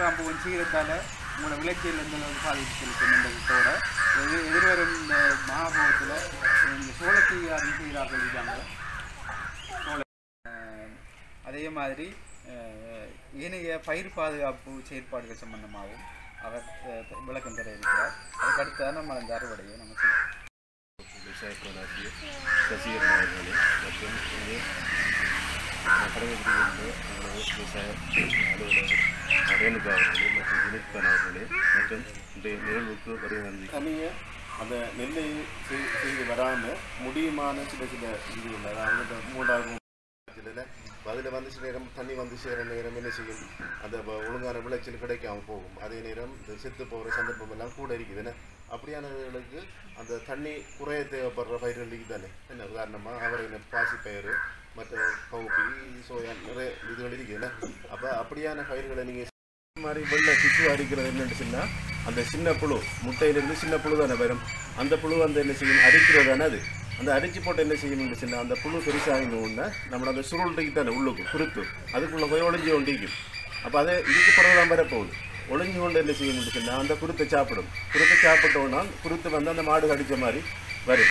வேட்ராம்பூவன் சீரத்தால் உங்களோட விளைச்சல் எந்த அளவுக்கு பாதிப்பு செலுத்தும் என்பதோட எதிர் எதிர்வரும் இந்த மகாபோகத்தில் இந்த சோளத்தை யாரும் செய்கிறார்கள் இருக்காங்க சோள அஹ், அதே மாதிரி அஹ், ஏனைய பயிர் பாதுகாப்பு செயற்பாடுகள் சம்பந்தமாகவும் அவர் அஹ், விளக்கம் தர இருக்கிறார் அதுக்கு அடுத்ததான் நம்ம அந்த அறுவடையை நம்ம செய்வோம் விவசாய போராட்டிய சசிகரன் அவர்களே மற்றும் இங்கே கடமைப்பிடிவிலிருந்து எங்களது விவசாய அலுவலர் ரேணுகா அவர்களே மற்றும் வினித்கான் அவர்களே மற்றும் இன்றைய நிகழ்வுக்கு வருகை நன்றி தனிய அந்த நெல்லை செய்- செய்து வராமல் முடியுமான சில சில இதுகள் அதாவது இந்த மூன்றாவது இதில் அதில் வந்து சில நேரம் தண்ணி வந்து சேர நேரம் என்ன செய்யும் அந்த வ- ஒழுங்கான விளைச்சல் கிடைக்காம போகும் அதே நேரம் இந்த செத்து போகிற சந்தர்ப்பம் எல்லாம் கூட இருக்குது என்ன அப்படியானவர்களுக்கு அந்த தண்ணி குறைய தேவைப்படுற பயிர்கள் இருக்குது தானே என்ன உதாரணமாக அவரை பாசி பயிர் மற்ற கவுப்பி சோயா நிறைய இதுகள் இருக்குது என்ன அப்போ அப்படியான பயிர்களை நீங்கள் மாதிரி வெள்ளை சிச்சு அரிக்கிறது என்னன்னு சொன்னால் அந்த சின்ன புழு முட்டையிலிருந்து சின்ன புழு தானே வரும் அந்த புழு வந்து என்ன செய்யும் அரிக்கிறது தானே அது அந்த அரிச்சு போட்டு என்ன செய்யணும்னு சொன்னால் அந்த புழு பெருசாகின உடனே நம்மளோட அந்த சுருள்டைக்கு தானே உள்ளுக்கு குருத்து அதுக்குள்ளே போய் ஒளிஞ்சு ஒண்டிக்கும் அப்போ அதை இதுக்கு பிறகு தான் வரப்போகுது ஒளிஞ்சு கொண்டு என்ன செய்யணும்னு சொன்னால் அந்த குருத்தை சாப்பிடும் குருத்தை சாப்பிட்டோன்னா குருத்து வந்து அந்த மாடு கடிச்ச மாதிரி வரும்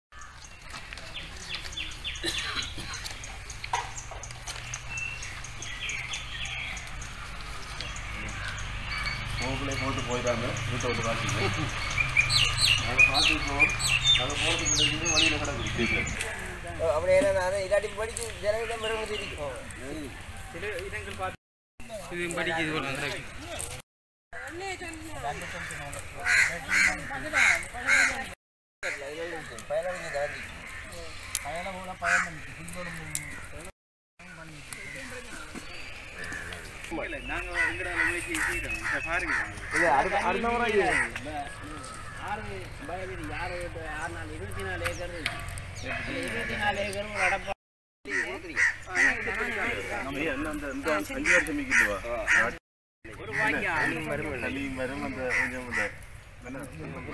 போகலே போட்டு போயிடாம வீட்டை விட்டு பார்த்தீங்க நாங்கள் பார்த்துருக்கோம் நாங்கள் போகிறதுக்கு வழியில் கிடக்கு அப்படியே நான் இல்லாட்டி படிச்சு ஜனங்கிட்ட பிறகு இருக்கும் சில இடங்கள் பார்த்து இது படிக்குது போல அந்த நாங்கள் எங்கட முயற்சி செய்கிறோம் இப்போ பாருங்க அடுத்த முறை ஆறு வயது ஆறு ஆறு நாலு இருபத்தி நாலு ஏக்கர் இருக்கு. அந்த இருபத்தி நாலு ஏக்கர் அடப்பா நம்ம என்ன அந்த இந்த அஞ்சு வருஷம் மிக்கிட்டு வா ஒரு வாங்கி ஆளும் வரும் தள்ளியும் வரும் அந்த கொஞ்சம் இந்த என்ன